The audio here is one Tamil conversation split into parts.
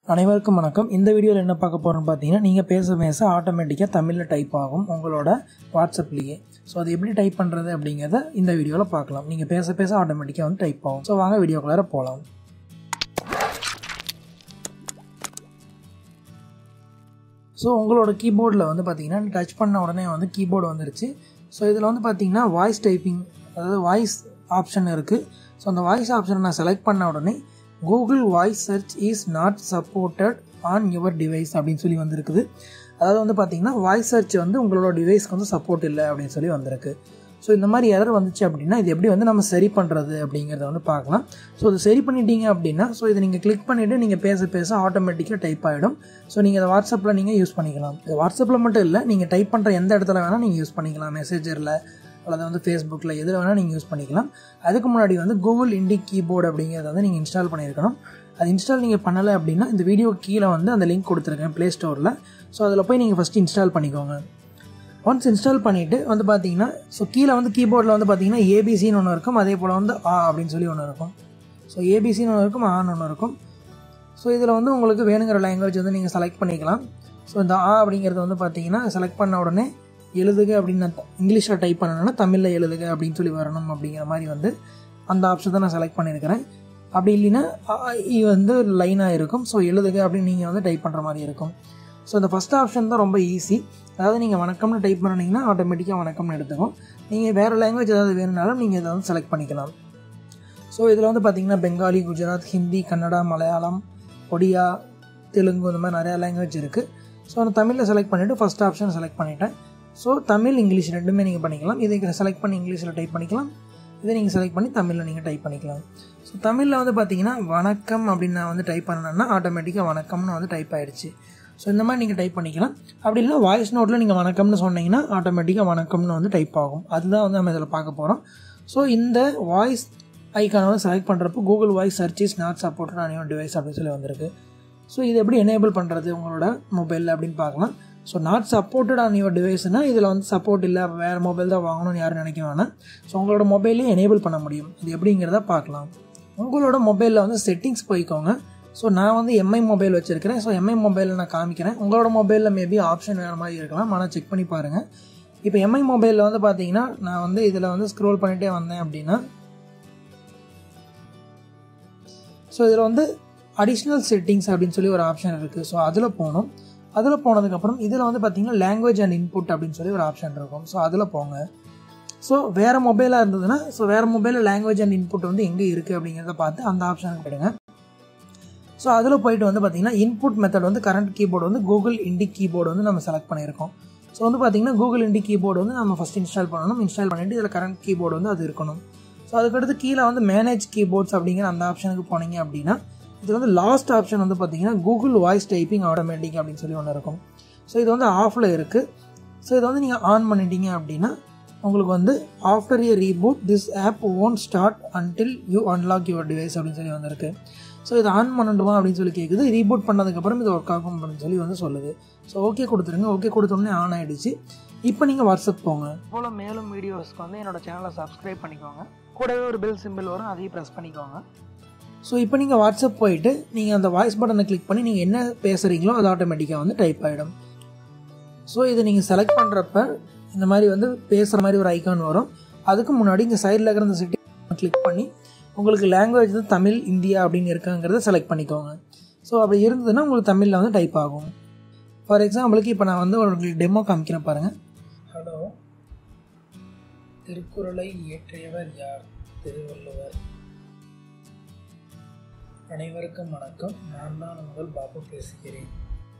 அனைவருக்கும் வணக்கம் இந்த வீடியோவில் என்ன பார்க்க போகிறோம்னு பார்த்தீங்கன்னா நீங்கள் பேச பேச ஆட்டோமேட்டிக்காக தமிழில் டைப் ஆகும் உங்களோட வாட்ஸ்அப்லேயே ஸோ அது எப்படி டைப் பண்ணுறது அப்படிங்கிறத இந்த வீடியோவில் பார்க்கலாம் நீங்கள் பேச பேச ஆட்டோமேட்டிக்காக வந்து டைப் ஆகும் ஸோ வாங்க வீடியோக்குள்ளார போகலாம் ஸோ உங்களோட கீபோர்டில் வந்து பார்த்தீங்கன்னா டச் பண்ண உடனே வந்து கீபோர்டு வந்துருச்சு ஸோ இதில் வந்து பார்த்தீங்கன்னா வாய்ஸ் டைப்பிங் அதாவது வாய்ஸ் ஆப்ஷன் இருக்குது ஸோ அந்த வாய்ஸ் ஆப்ஷனை நான் செலக்ட் பண்ண உடனே Google voice search is not supported on your device அப்படின்னு சொல்லி வந்திருக்குது அதாவது வந்து பார்த்தீங்கன்னா வாய்ஸ் சர்ச் வந்து உங்களோட டிவைஸ்க்கு வந்து சப்போர்ட் இல்லை அப்படின்னு சொல்லி வந்திருக்கு ஸோ இந்த மாதிரி எரர் வந்துச்சு அப்படின்னா இது எப்படி வந்து நம்ம சரி பண்ணுறது அப்படிங்கிறத வந்து பார்க்கலாம் ஸோ இது சரி பண்ணிட்டீங்க அப்படின்னா ஸோ இதை நீங்கள் கிளிக் பண்ணிவிட்டு நீங்கள் பேச பேச ஆட்டோமேட்டிக்காக டைப் ஆகிடும் ஸோ நீங்கள் இதை வாட்ஸ்அப்பில் நீங்கள் யூஸ் பண்ணிக்கலாம் இது வாட்ஸ்அப்பில் மட்டும் இல்லை நீங்கள் டைப் பண்ணுற எந்த இடத்துல வேணால் நீங்கள் யூஸ் பண்ணிக்கலாம் மெசேஜரில் அல்லது வந்து ஃபேஸ்புக்கில் எதில் வேணால் நீங்கள் யூஸ் பண்ணிக்கலாம் அதுக்கு முன்னாடி வந்து கூகுள் இண்டி கீபோர்டு அப்படிங்கிறத வந்து நீங்கள் இன்ஸ்டால் பண்ணியிருக்கணும் அது இன்ஸ்டால் நீங்கள் பண்ணலை அப்படின்னா இந்த வீடியோ கீழே வந்து அந்த லிங்க் கொடுத்துருக்கேன் ப்ளே ஸ்டோரில் ஸோ அதில் போய் நீங்கள் ஃபஸ்ட்டு இன்ஸ்டால் பண்ணிக்கோங்க ஒன்ஸ் இன்ஸ்டால் பண்ணிவிட்டு வந்து பார்த்தீங்கன்னா ஸோ கீழே வந்து கீபோர்டில் வந்து பார்த்தீங்கன்னா ஏபிசின்னு ஒன்று இருக்கும் அதே போல் வந்து ஆ அப்படின்னு சொல்லி ஒன்று இருக்கும் ஸோ ஏபிசின்னு ஒன்று இருக்கும் ஆன்னு ஒன்று இருக்கும் ஸோ இதில் வந்து உங்களுக்கு வேணுங்கிற லாங்குவேஜ் வந்து நீங்கள் செலக்ட் பண்ணிக்கலாம் ஸோ இந்த ஆ அப்படிங்கிறது வந்து பார்த்தீங்கன்னா செலக்ட் பண்ண உடனே எழுதுக அப்படின்னு நான் இங்கிலீஷில் டைப் பண்ணணும்னா தமிழில் எழுதுக அப்படின்னு சொல்லி வரணும் அப்படிங்கிற மாதிரி வந்து அந்த ஆப்ஷன் தான் நான் செலக்ட் பண்ணியிருக்கிறேன் அப்படி இல்லைன்னா இ வந்து லைனாக இருக்கும் ஸோ எழுதுக அப்படின்னு நீங்கள் வந்து டைப் பண்ணுற மாதிரி இருக்கும் ஸோ இந்த ஃபஸ்ட் ஆப்ஷன் தான் ரொம்ப ஈஸி அதாவது நீங்கள் வணக்கம்னு டைப் பண்ணிங்கன்னா ஆட்டோமேட்டிக்காக வணக்கம்னு எடுத்துக்கும் நீங்கள் வேறு லாங்குவேஜ் ஏதாவது வேணுனாலும் நீங்கள் இதை வந்து செலக்ட் பண்ணிக்கலாம் ஸோ இதில் வந்து பார்த்திங்கன்னா பெங்காலி குஜராத் ஹிந்தி கன்னடா மலையாளம் ஒடியா தெலுங்கு இந்த மாதிரி நிறையா லாங்குவேஜ் இருக்குது ஸோ நான் தமிழில் செலக்ட் பண்ணிவிட்டு ஃபஸ்ட் ஆப்ஷன் செலக்ட் பண்ணிட்டேன் ஸோ தமிழ் இங்கிலீஷ் ரெண்டுமே நீங்கள் பண்ணிக்கலாம் இதை செலக்ட் பண்ணி இங்கிலீஷில் டைப் பண்ணிக்கலாம் இதை நீங்கள் செலக்ட் பண்ணி தமிழில் நீங்கள் டைப் பண்ணிக்கலாம் ஸோ தமிழில் வந்து பார்த்தீங்கன்னா வணக்கம் அப்படின்னு நான் வந்து டைப் பண்ணேன்னா ஆட்டோமேட்டிக்காக வணக்கம்னு வந்து டைப் ஆகிடுச்சு ஸோ இந்த மாதிரி நீங்கள் டைப் பண்ணிக்கலாம் அப்படி இல்லை வாய்ஸ் நோட்டில் நீங்கள் வணக்கம்னு சொன்னீங்கன்னா ஆட்டோமேட்டிக்காக வணக்கம்னு வந்து டைப் ஆகும் அதுதான் வந்து நம்ம இதில் பார்க்க போகிறோம் ஸோ இந்த வாய்ஸ் ஐக்கானை வந்து செலக்ட் பண்ணுறப்போ Google voice search is not support on your device அப்படின்னு சொல்லி வந்திருக்கு ஸோ இது எப்படி எனேபிள் பண்ணுறது உங்களோட மொபைலில் அப்படின்னு பார்க்கலாம் so not supported on your டிவைஸ்னால் இதில் வந்து சப்போர்ட் இல்லை வேறு மொபைல் தான் வாங்கணும்னு யாரும் நினைக்க வேணாம் ஸோ உங்களோட மொபைலே எனேபிள் பண்ண முடியும் இது எப்படிங்கிறத பார்க்கலாம் உங்களோட மொபைலில் வந்து செட்டிங்ஸ் போய்க்கோங்க ஸோ நான் வந்து எம்ஐ மொபைல் வச்சுருக்கிறேன் ஸோ எம்ஐ மொபைலில் நான் காமிக்கிறேன் உங்களோட மொபைலில் மேபி ஆப்ஷன் வேறு மாதிரி இருக்கலாம் ஆனால் செக் பண்ணி பாருங்கள் இப்போ எம்ஐ மொபைலில் வந்து பார்த்தீங்கன்னா நான் வந்து இதில் வந்து ஸ்க்ரோல் பண்ணிகிட்டே வந்தேன் அப்படின்னா ஸோ இதில் வந்து அடிஷ்னல் செட்டிங்ஸ் அப்படின்னு சொல்லி ஒரு ஆப்ஷன் இருக்குது ஸோ அதில் போகணும் அதில் போனதுக்கப்புறம் இதில் வந்து பார்த்தீங்கன்னா லாங்குவேஜ் அண்ட் இன்புட் அப்படின்னு சொல்லி ஒரு ஆப்ஷன் இருக்கும் ஸோ அதில் போங்க ஸோ வேறு மொபைலாக இருந்ததுன்னா ஸோ வேறு மொபைலில் லாங்குவேஜ் அண்ட் இன்புட் வந்து எங்கே இருக்குது அப்படிங்கிறத பார்த்து அந்த ஆப்ஷனுக்கு போயிடுங்க ஸோ அதில் போயிட்டு வந்து பார்த்தீங்கன்னா இன்புட் மெத்தட் வந்து கரண்ட் கீபோர்டு வந்து கூகுள் இண்டி கீபோர்டு வந்து நம்ம செலக்ட் பண்ணியிருக்கோம் ஸோ வந்து பார்த்தீங்கன்னா கூகுள் இண்டி கீபோர்டு வந்து நம்ம ஃபஸ்ட் இன்ஸ்டால் பண்ணணும் இன்ஸ்டால் பண்ணிவிட்டு இதில் கரண்ட் கீபோர்டு வந்து அது இருக்கணும் ஸோ அதுக்கடுத்து கீழே வந்து மேனேஜ் கீபோர்ட்ஸ் அப்படிங்கிற அந்த ஆப்ஷனுக்கு போனீங்க அப்படின்னா இது வந்து லாஸ்ட் ஆப்ஷன் வந்து பார்த்தீங்கன்னா கூகுள் வாய்ஸ் டைப்பிங் ஆட்டோமேட்டிக் அப்படின்னு சொல்லி ஒன்று இருக்கும் ஸோ இது வந்து ஆஃபில் இருக்குது ஸோ இதை வந்து நீங்கள் ஆன் பண்ணிட்டீங்க அப்படின்னா உங்களுக்கு வந்து after a reboot this app won't start until you unlock your device அப்படின்னு சொல்லி வந்திருக்கு ஸோ இதை ஆன் பண்ணணுமா அப்படின்னு சொல்லி கேட்குது ரீபூட் பண்ணதுக்கப்புறம் இது ஒர்க் ஆகும் அப்படின்னு சொல்லி வந்து சொல்லுது ஸோ ஓகே கொடுத்துருங்க ஓகே கொடுத்தோடனே ஆன் ஆகிடுச்சு இப்போ நீங்கள் வாட்ஸ்அப் போங்க போல் மேலும் வீடியோஸ்க்கு வந்து என்னோட சேனலை சப்ஸ்கிரைப் பண்ணிக்கோங்க கூடவே ஒரு பெல் சிம்பிள் வரும் அதையும் ப்ரெஸ் பண்ணிக்கோங்க ஸோ இப்போ நீங்கள் வாட்ஸ்அப் போயிட்டு நீங்கள் அந்த வாய்ஸ் பட்டனை கிளிக் பண்ணி நீங்கள் என்ன பேசுகிறீங்களோ அது ஆட்டோமேட்டிக்காக வந்து டைப் ஆகிடும் ஸோ இதை நீங்கள் செலக்ட் பண்ணுறப்ப இந்த மாதிரி வந்து பேசுகிற மாதிரி ஒரு ஐக்கான் வரும் அதுக்கு முன்னாடி இங்கே சைடில் இருக்கிற இந்த செட்டிங் கிளிக் பண்ணி உங்களுக்கு லாங்குவேஜ் வந்து தமிழ் இந்தியா அப்படின்னு இருக்காங்கிறத செலக்ட் பண்ணிக்கோங்க ஸோ அப்படி இருந்ததுன்னா உங்களுக்கு தமிழில் வந்து டைப் ஆகும் ஃபார் எக்ஸாம்பிளுக்கு இப்போ நான் வந்து உங்களுக்கு டெமோ காமிக்கிறேன் பாருங்கள் ஹலோ திருக்குறளை இயற்றியவர் யார் திருவள்ளுவர் அனைவருக்கும் வணக்கம் நான் தான் உங்கள் பாபு பேசுகிறேன்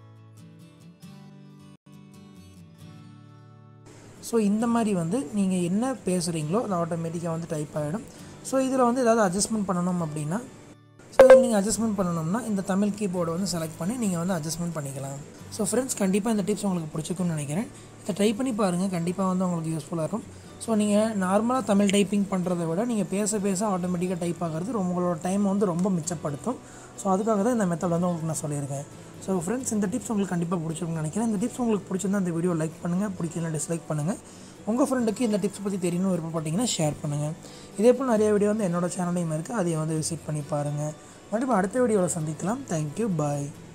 ஸோ இந்த மாதிரி வந்து நீங்கள் என்ன பேசுகிறீங்களோ அது ஆட்டோமேட்டிக்காக வந்து டைப் ஆகிடும் ஸோ இதில் வந்து ஏதாவது அட்ஜஸ்ட்மெண்ட் பண்ணணும் அப்படின்னா ஸோ இதில் நீங்கள் அட்ஜஸ்ட்மெண்ட் பண்ணணும்னா இந்த தமிழ் கீபோர்டை வந்து செலக்ட் பண்ணி நீங்கள் வந்து அட்ஜஸ்ட்மெண்ட் பண்ணிக்கலாம் ஸோ ஃப்ரெண்ட்ஸ் கண்டிப்பாக இந்த டிப்ஸ் உங்களுக்கு பிடிச்சிக்கும்னு நினைக்கிறேன் இதை ட்ரை பண்ணி பாருங்கள் கண்டிப்பாக வந்து உங்களுக்கு யூஸ்ஃபுல்லாக இருக்கும் ஸோ நீங்கள் நார்மலாக தமிழ் டைப்பிங் பண்ணுறதை விட நீங்கள் பேச பேச ஆட்டோமேட்டிக்காக டைப் ஆகிறது உங்களோட டைம் வந்து ரொம்ப மிச்சப்படுத்தும் ஸோ அதுக்காக தான் இந்த மெத்தட் வந்து உங்களுக்கு நான் சொல்லியிருக்கேன் ஸோ ஃப்ரெண்ட்ஸ் இந்த டிப்ஸ் உங்களுக்கு கண்டிப்பாக பிடிச்சிருக்கும்னு நினைக்கிறேன் இந்த டிப்ஸ் உங்களுக்கு பிடிச்சிருந்தா இந்த வீடியோ லைக் பண்ணுங்கள் பிடிக்கல டிஸ்லைக் பண்ணுங்கள் உங்கள் ஃப்ரெண்டுக்கு இந்த டிப்ஸ் பற்றி தெரியணும் விருப்பப்பட்டீங்கன்னா ஷேர் பண்ணுங்கள் இதே போல் நிறைய வீடியோ வந்து என்னோடய சேனலையும் இருக்குது அதையும் வந்து விசிட் பண்ணி பாருங்கள் மறுபடியும் அடுத்த வீடியோவில் சந்திக்கலாம் தேங்க்யூ பாய்